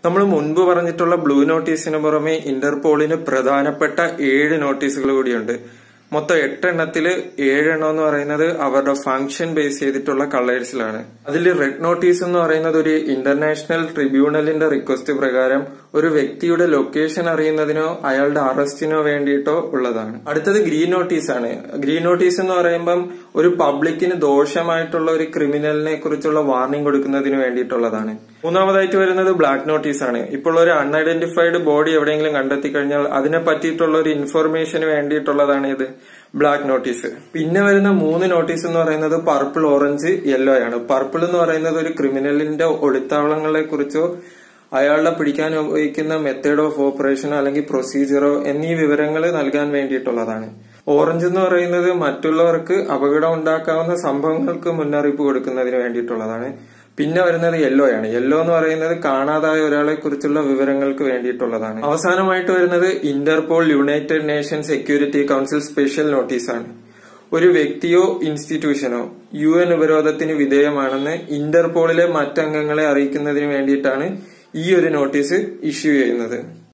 നമ്മൾ മുൻപ് പറഞ്ഞിട്ടുള്ള ബ്ലൂ നോട്ടീസിന് പുറമെ ഇന്റർപോളിന് പ്രധാനപ്പെട്ട ഏഴ് നോട്ടീസുകൾ കൂടിയുണ്ട് മൊത്തം എട്ടെണ്ണത്തില് ഏഴെണ്ണം എന്ന് പറയുന്നത് അവരുടെ ഫംഗ്ഷൻ ബേസ് ചെയ്തിട്ടുള്ള കളേഴ്സിലാണ് അതിൽ റെഡ് നോട്ടീസ് എന്ന് പറയുന്നത് ഒരു ഇന്റർനാഷണൽ ട്രിബ്യൂണലിന്റെ റിക്വസ്റ്റ് പ്രകാരം ഒരു വ്യക്തിയുടെ ലൊക്കേഷൻ അറിയുന്നതിനോ അയാളുടെ അറസ്റ്റിനോ വേണ്ടിയിട്ടോ ഉള്ളതാണ് അടുത്തത് ഗ്രീൻ നോട്ടീസ് ആണ് ഗ്രീൻ നോട്ടീസ് എന്ന് പറയുമ്പം ഒരു പബ്ലിക്കിന് ദോഷമായിട്ടുള്ള ഒരു ക്രിമിനലിനെ കുറിച്ചുള്ള വാർണിംഗ് കൊടുക്കുന്നതിന് വേണ്ടിയിട്ടുള്ളതാണ് മൂന്നാമതായിട്ട് വരുന്നത് ബ്ലാക്ക് നോട്ടീസ് ആണ് ഇപ്പോൾ ഒരു അൺഐഡന്റിഫൈഡ് ബോഡി എവിടെയെങ്കിലും കണ്ടെത്തി കഴിഞ്ഞാൽ അതിനെ പറ്റിയിട്ടുള്ള ഒരു ഇൻഫർമേഷന് വേണ്ടിയിട്ടുള്ളതാണ് ഇത് ബ്ലാക്ക് നോട്ടീസ് പിന്നെ വരുന്ന മൂന്ന് നോട്ടീസ് എന്ന് പറയുന്നത് പർപ്പിൾ ഓറഞ്ച് യെല്ലോ ആണ് പർപ്പിൾ എന്ന് പറയുന്നത് ഒരു ക്രിമിനലിന്റെ ഒളിത്താവളങ്ങളെ കുറിച്ചോ അയാളെ പിടിക്കാൻ ഉപയോഗിക്കുന്ന മെത്തേഡ് ഓഫ് ഓപ്പറേഷനോ അല്ലെങ്കിൽ പ്രൊസീജിയറോ എന്നീ വിവരങ്ങൾ നൽകാൻ വേണ്ടിയിട്ടുള്ളതാണ് ഓറഞ്ച് എന്ന് പറയുന്നത് മറ്റുള്ളവർക്ക് അപകടം ഉണ്ടാക്കാവുന്ന സംഭവങ്ങൾക്ക് മുന്നറിയിപ്പ് കൊടുക്കുന്നതിന് വേണ്ടിയിട്ടുള്ളതാണ് പിന്നെ വരുന്നത് യെല്ലോ ആണ് യെല്ലോ എന്ന് പറയുന്നത് കാണാതായ ഒരാളെ കുറിച്ചുള്ള വിവരങ്ങൾക്ക് വേണ്ടിയിട്ടുള്ളതാണ് അവസാനമായിട്ട് വരുന്നത് Interpol united nation security council special നോട്ടീസാണ് ഒരു വ്യക്തിയോ ഇൻസ്റ്റിറ്റ്യൂഷനോ യു എൻ ഉപരോധത്തിന് വിധേയമാണെന്ന് ഇന്റർപോളിലെ മറ്റംഗങ്ങളെ അറിയിക്കുന്നതിന് വേണ്ടിയിട്ടാണ് ഈ ഒരു നോട്ടീസ് ഇഷ്യൂ ചെയ്യുന്നത്